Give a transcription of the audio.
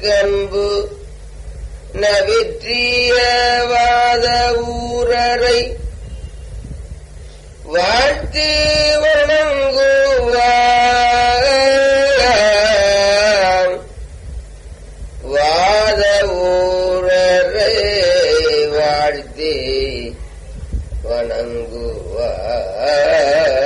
கண்பு நவிற்றிய வாத ஊரரை வாழ்த்தி வணங்குவார் வாத ஊரரை வாழ்த்தி வணங்குவார்